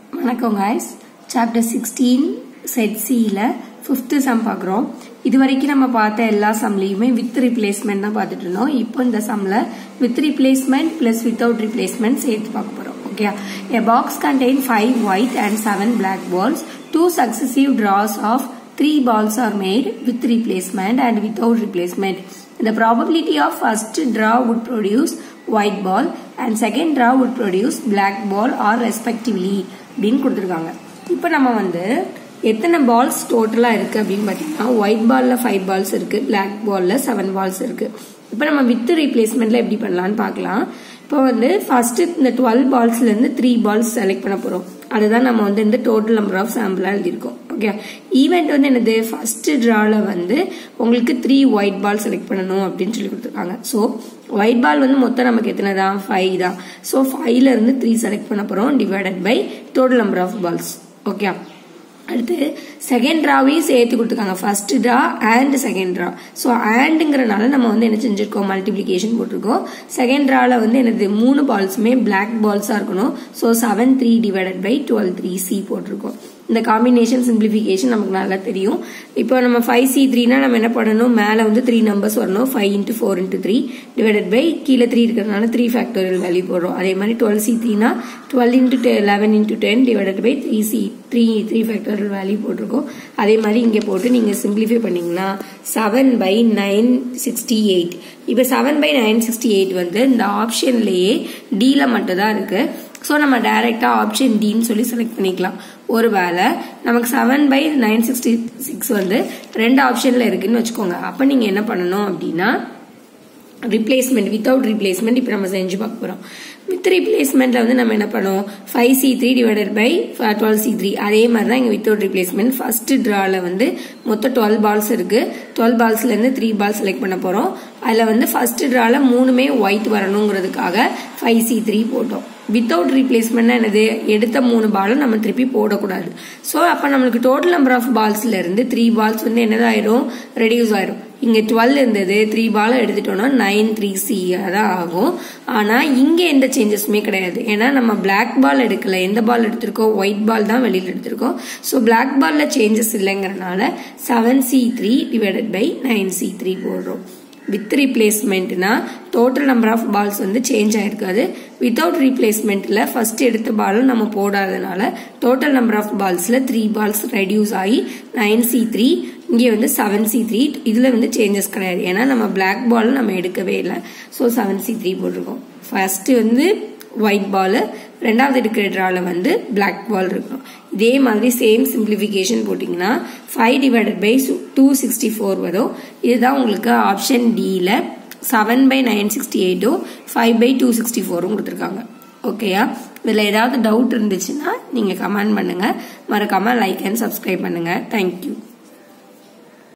வணக்கம் guys chapter sixteen set சியில் fifth sum பார்க்குறோம் இது வரைக்கும் நம்ம பார்த்த எல்லா சம்லையுமே வித் ரிப்ளேஸ்மெண்ட் தான் பார்த்துட்டு இருந்தோம் இப்போ இந்த சம்மில் with replacement plus without replacement சேர்த்து பார்க்க போகிறோம் okay a box contain five white and seven black balls two successive draws of three balls are made with replacement and without replacement the probability of first draw would produce white ball and second draw would produce black ball or respectively அப்படின்னு கொடுத்துருக்காங்க இப்போ நம்ம வந்து எத்தனை balls டோட்டலாக இருக்குது அப்படின்னு பார்த்தீங்கன்னா ஒயிட் பாலில் ஃபைவ் பால்ஸ் இருக்குது பிளாக் பாலில் செவன் பால்ஸ் இருக்குது இப்போ நம்ம வித் ரீப்ளேஸ்மெண்ட்டில் எப்படி பண்ணலான்னு பார்க்கலாம் இப்போ வந்து ஃபர்ஸ்ட் இந்த டுவெல் பால்ஸ்லேருந்து த்ரீ பால்ஸ் செலக்ட் பண்ண போகிறோம் அதுதான் நம்ம வந்து இந்த டோட்டல் நம்பர் ஆஃப் சாம்பிளாக எழுதியிருக்கோம் ஓகே ஈவெண்ட் வந்து என்னது ஃபர்ஸ்ட் ட்ராவில் வந்து உங்களுக்கு த்ரீ ஒயிட் பால் செலக்ட் பண்ணணும் அப்படின்னு சொல்லி கொடுத்துருக்காங்க ஸோ ஒயிட் பால் வந்து மொத்தம் நமக்கு எத்தனை தான் ஃபைவ் தான் ஸோ ஃபைவ்ல இருந்து த்ரீ செலக்ட் பண்ண போகிறோம் divided by total number of balls okay அடுத்து செகண்ட் ட்ராவையும் சேர்த்து கொடுத்துருக்காங்க first draw and second draw so ஆண்டுங்கிறனால நம்ம வந்து என்ன செஞ்சிருக்கோம் மல்டிப்ளிகேஷன் போட்டிருக்கோம் செகண்ட் ட்ராவில் வந்து என்னது மூணு பால்ஸுமே பிளாக் பால்ஸாக இருக்கணும் so seven three divided by twelve three C போட்டிருக்கோம் இந்த காம்பினேஷன் சிம்பிளிஃபிகேஷன் நமக்கு நல்லா தெரியும் இப்போ நம்ம ஃபைவ் சி த்ரீனா நம்ம என்ன பண்ணணும் மேலே வந்து த்ரீ நம்பர்ஸ் வரணும் five into four into three divided by கீழே த்ரீ இருக்கிறதுனால த்ரீ ஃபேக்டோரியல் வேல்யூ போடுறோம் அதே மாதிரி டுவெல் சி த்ரீனா twelve into eleven into ten divided by three C three three factorial value போட்டிருக்கோம் அதே மாதிரி இங்கே போட்டு நீங்கள் சிம்பிளிஃபை பண்ணீங்கன்னா seven by nine sixty eight இப்போ seven by nine sixty eight வந்து இந்த ஆப்ஷன்லேயே டீல மட்டும் தான் இருக்குது ஸோ நம்ம டைரெக்டாக ஆப்ஷன் டின்னு சொல்லி செலக்ட் பண்ணிக்கலாம் ஒரு வேளை நமக்கு seven by nine sixty six வந்து ரெண்டு ஆப்ஷனில் இருக்குன்னு வச்சுக்கோங்க அப்போ நீங்கள் என்ன பண்ணணும் அப்படின்னா ரிப்ளேஸ்மெண்ட் வித்தவுட் ரிப்ளேஸ்மெண்ட் இப்போ நம்ம செஞ்சு பார்க்க போகிறோம் வித் ரிப்ளேஸ்மெண்ட்டில் வந்து நம்ம என்ன பண்ணுவோம் five C three divided by twelve C three அதே மாதிரி தான் இங்கே வித்தவுட் ரிப்ளேஸ்மெண்ட் ஃபர்ஸ்ட் ட்ராவில் வந்து மொத்தம் டுவெல் பால்ஸ் இருக்குது டுவெல் பால்ஸ்லேருந்து த்ரீ பால் செலக்ட் பண்ண போகிறோம் அதில் வந்து ஃபர்ஸ்ட் ட்ராவில் மூணுமே ஒயிட் வரணுங்கிறதுக்காக ஃபைவ் சி த்ரீ போட்டோம் வித்தவுட் ரீப்ளேஸ்மெண்ட் என்னது எடுத்த மூணு பாலும் நம்ம திருப்பி போடக்கூடாது ஸோ அப்போ நம்மளுக்கு டோட்டல் நம்பர் ஆஃப் பால்ஸ்ல இருந்து த்ரீ பால்ஸ் வந்து என்னதாயிரும் ரெடியூஸ் ஆயிரும் இங்கே டுவெல் இருந்தது த்ரீ பால் எடுத்துட்டோம்னா நைன் த்ரீ சி தான் ஆகும் ஆனால் இங்கே எந்த சேஞ்சஸுமே கிடையாது ஏன்னா நம்ம பிளாக் பால் எடுக்கல எந்த பால் எடுத்திருக்கோம் ஒயிட் பால் தான் வெளியில் எடுத்திருக்கோம் ஸோ பிளாக் பாலில் சேஞ்சஸ் இல்லைங்கிறனால seven C three divided by nine C three போடுறோம் வித் ரீப்ளேஸ்மெண்ட்னா டோட்டல் நம்பர் ஆஃப் பால்ஸ் வந்து சேஞ்ச் ஆயிருக்காது வித்தவுட் ரீப்ளேஸ்மெண்ட்ல ஃபர்ஸ்ட் எடுத்த பாலும் நம்ம போடாதனால டோட்டல் நம்பர் ஆஃப் பால்ஸ்ல த்ரீ பால்ஸ் ரெடியூஸ் ஆகி நைன் சி த்ரீ இங்கே வந்து செவன் சி த்ரீ இதில் வந்து சேஞ்சஸ் கிடையாது ஏன்னா நம்ம பிளாக் பால் நம்ம எடுக்கவே இல்லை ஸோ செவன் சி த்ரீ போட்டிருக்கோம் ஃபர்ஸ்ட் வந்து ஒயிட் பால் ரெண்டாவது எடுக்கிற ட்ராவில் வந்து பிளாக் பால் இருக்கணும் இதே மாதிரி சேம் சிம்பிளிஃபிகேஷன் போட்டிங்கன்னா five divided by two sixty four வரும் இதுதான் உங்களுக்கு ஆப்ஷன் டியில் செவன் பை நைன் சிக்ஸ்டி எயிட்டும் ஃபைவ் பை டூ சிக்ஸ்டி ஃபோரும் கொடுத்துருக்காங்க ஓகேயா இதில் ஏதாவது டவுட் இருந்துச்சுன்னா நீங்கள் கமெண்ட் பண்ணுங்கள் மறக்காமல் லைக் அண்ட் சப்ஸ்கிரைப் பண்ணுங்கள் தேங்க்யூ